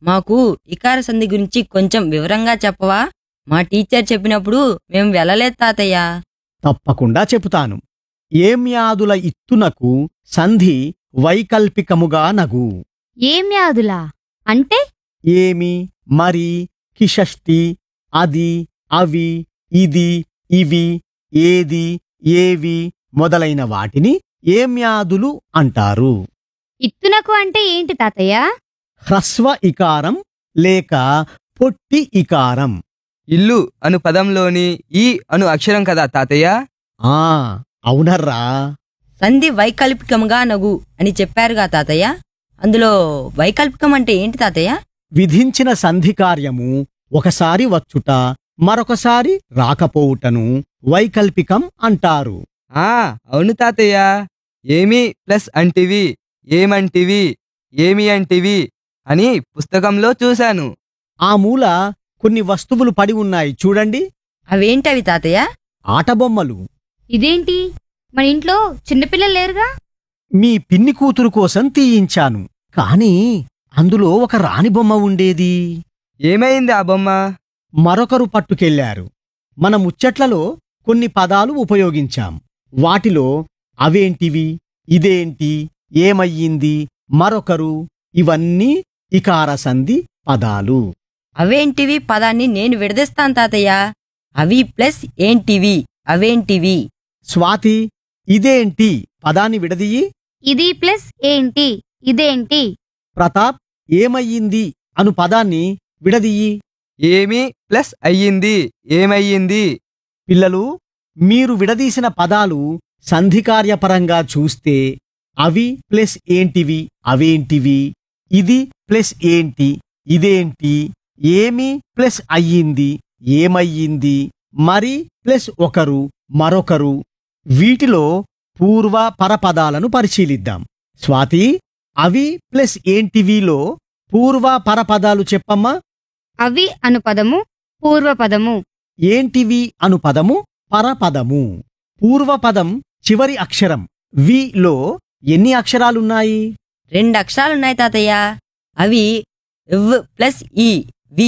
మాకు ఇకార సంధి గురించి కొంచెం వివరంగా చెప్పవా మా టీచర్ చెప్పినప్పుడు మేము వెళ్ళలేదు తాతయ్య తప్పకుండా చెబుతాను ఏమ్యాదుల ఇత్తునకు సంధి వైకల్పికముగా నగు ఏం వ్యాధులా అంటే ఏమి మరి కిషష్టి అది అవి ఇది ఇవి ఏది ఏవి మొదలైన వాటిని ఏమ్యాదులు అంటారు ఇత్తునకు అంటే ఏంటి తాతయ్య హ్రస్వ ఇకారం లేక పొట్టి ఇకారం ఇల్లు అను పదంలోని ఈ అను అక్షరం కదా తాతయ్య ఆ అవునర్రా సంధి వైకల్పికంగా నగు అని చెప్పారుగా తాతయ్య అందులో వైకల్పికం అంటే ఏంటి తాతయ్య విధించిన సంధి కార్యము ఒకసారి వచ్చుట మరొకసారి రాకపోవుటను వైకల్పికం అంటారు ఆ అవును తాతయ్య ఏమి ప్లస్ అంటివి ఏమంటివి ఏమి అంటివి అని పుస్తకంలో చూశాను ఆ మూల కొన్ని వస్తువులు పడి ఉన్నాయి చూడండి అవేంటవి తాతయ్య ఆటబొమ్మలు ఇదేంటి మన ఇంట్లో చిన్నపిల్లలు లేరుగా మీ పిన్ని కూతురు కోసం తీయించాను కాని అందులో ఒక రాణి బొమ్మ ఉండేది ఏమైంది ఆ బొమ్మ మరొకరు పట్టుకెళ్లారు మన ముచ్చట్లలో కొన్ని పదాలు ఉపయోగించాం వాటిలో అవేంటివి ఇదేంటి ఏమయ్యింది మరొకరు ఇవన్నీ ఇకార సంధి పదాలు అవేంటివి పదాన్ని నేను విడదీస్తాను తాతయ్య అవి ప్లస్ ఏంటివి అవేంటివి స్వాతి ఇదేంటి పదాన్ని విడదీయి ఇది ప్లస్ ఏంటి ఇదేంటి ప్రతాప్ ఏమయ్యింది అను పదాన్ని విడదీయి ఏమి ప్లస్ అయ్యింది ఏమయ్యింది పిల్లలు మీరు విడదీసిన పదాలు సంధికార్యపరంగా చూస్తే అవి ప్లస్ ఏంటివి అవేంటివి ఇది ప్లస్ ఏంటి ఇదేంటి ఏమి ప్లస్ అయ్యింది ఏమయ్యింది మరి ప్లస్ ఒకరు మరొకరు వీటిలో పూర్వ పరపదాలను పరిశీలిద్దాం స్వాతి అవి ప్లస్ ఏంటివిలో పూర్వ పరపదాలు చెప్పమ్మా అవి అను పదము పూర్వపదము ఏంటివి అను పదము పరపదము పూర్వపదం చివరి అక్షరం విలో ఎన్ని అక్షరాలున్నాయి రెండు అక్షరాలున్నాయి తాతయ్య అవి ఇవ్ ప్లస్ ఈ వి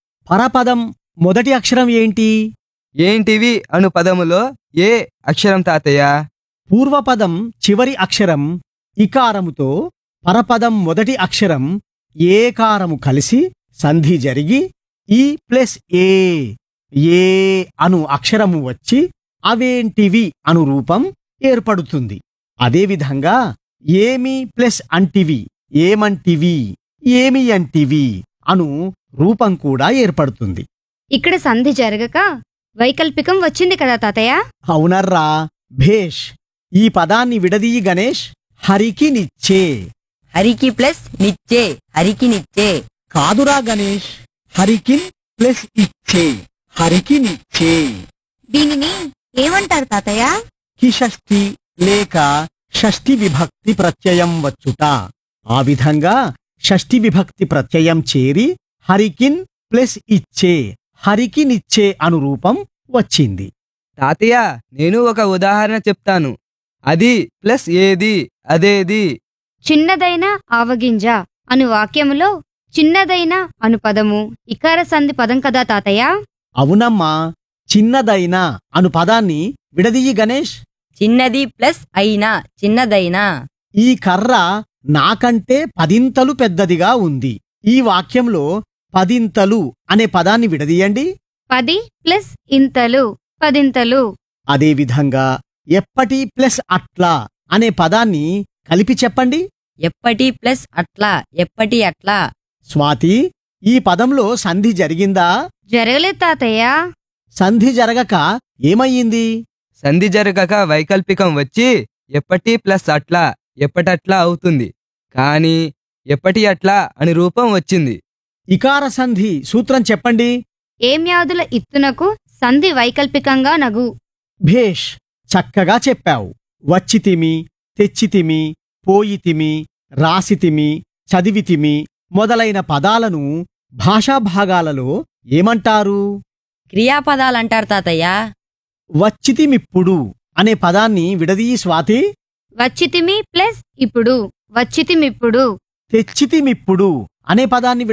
పరపదం మొదటి అక్షరం ఏంటి ఏంటివి అను పదములో ఏ అక్షరం తాతయ్య పూర్వపదం చివరి అక్షరం ఇకారముతో పరపదం మొదటి అక్షరం ఏకారము కలిసి సంధి జరిగి ఈ ప్లస్ ఏ ఏ అను అక్షరము వచ్చి అవేంటివి అను రూపం ఏర్పడుతుంది అదేవిధంగా ఏమి ప్లస్ అంటివి ఏమంటివి ఏమి అంటివి అను రూపం కూడా ఏర్పడుతుంది ఇక్కడ సంధి జరగక వైకల్పికం వచ్చింది కదా తాతయ్య అవునర్రా భేష్ ఈ పదాన్ని విడదీయి గణేష్ హరికి నిచ్చే హరికి ప్లస్ నిచ్చే హరికి నిచ్చే కాదురా గణేష్ హరికిన్ ప్లస్ ఇచ్చే హరికి నిచ్చే దీనిని ఏమంటారు తాతయ్య కిషష్ఠి లేక షష్ఠి విభక్తి ప్రత్యయం వచ్చుట ఆ విధంగా షష్ఠి విభక్తి ప్రత్యయం చేరి హరికిన్ ప్లస్ ఇచ్చే హరికినిచ్చే అను రూపం వచ్చింది తాతయ్య నేను ఒక ఉదాహరణ చెప్తాను అది ప్లస్ ఏది అదేది చిన్నదైన ఆవగింజ అను వాక్యములో చిన్నదైన అను పదము ఇకార సంధి పదం కదా తాతయ్య అవునమ్మా చిన్నదైన అను పదాన్ని విడదీయి గణేష్ చిన్నది ప్లస్ అయినా చిన్నదైనా ఈ కర్ర నాకంటే పదింతలు పెద్దదిగా ఉంది ఈ వాక్యంలో పదింతలు అనే పదాన్ని విడదీయండి పది ప్లస్ ఇంతలు పదింతలు అదేవిధంగా ఎప్పటి ప్లస్ అట్లా అనే పదాన్ని కలిపి చెప్పండి ఎప్పటి ప్లస్ అట్లా ఎప్పటి అట్లా స్వాతి ఈ పదంలో సంధి జరిగిందా జరగలేదు తాతయ్య సంధి జరగక ఏమయ్యింది సంధి జరగక వైకల్పికం వచ్చి ఎప్పటి ప్లస్ అట్లా ఎప్పటట్లా అవుతుంది కానీ ఎప్పటి అట్లా అని రూపం వచ్చింది ఇకార సంధి సూత్రం చెప్పండి ఏం వ్యాధుల ఇత్తునకు సంధి వైకల్పికంగా నగు భేష్ చక్కగా చెప్పావు వచ్చితిమి తెచ్చితిమి పోయితిమి రాసితిమి చదివితిమి మొదలైన పదాలను భాషాభాగాలలో ఏమంటారు క్రియాపదాలంటారు తాతయ్య వచ్చితిమిప్పుడు అనే పదాన్ని విడదీయి స్వాతి వచ్చితిమి ప్లస్ ఇప్పుడు వచ్చితిమిప్పుడు తెచ్చితిమిప్పుడు అనే పదాన్ని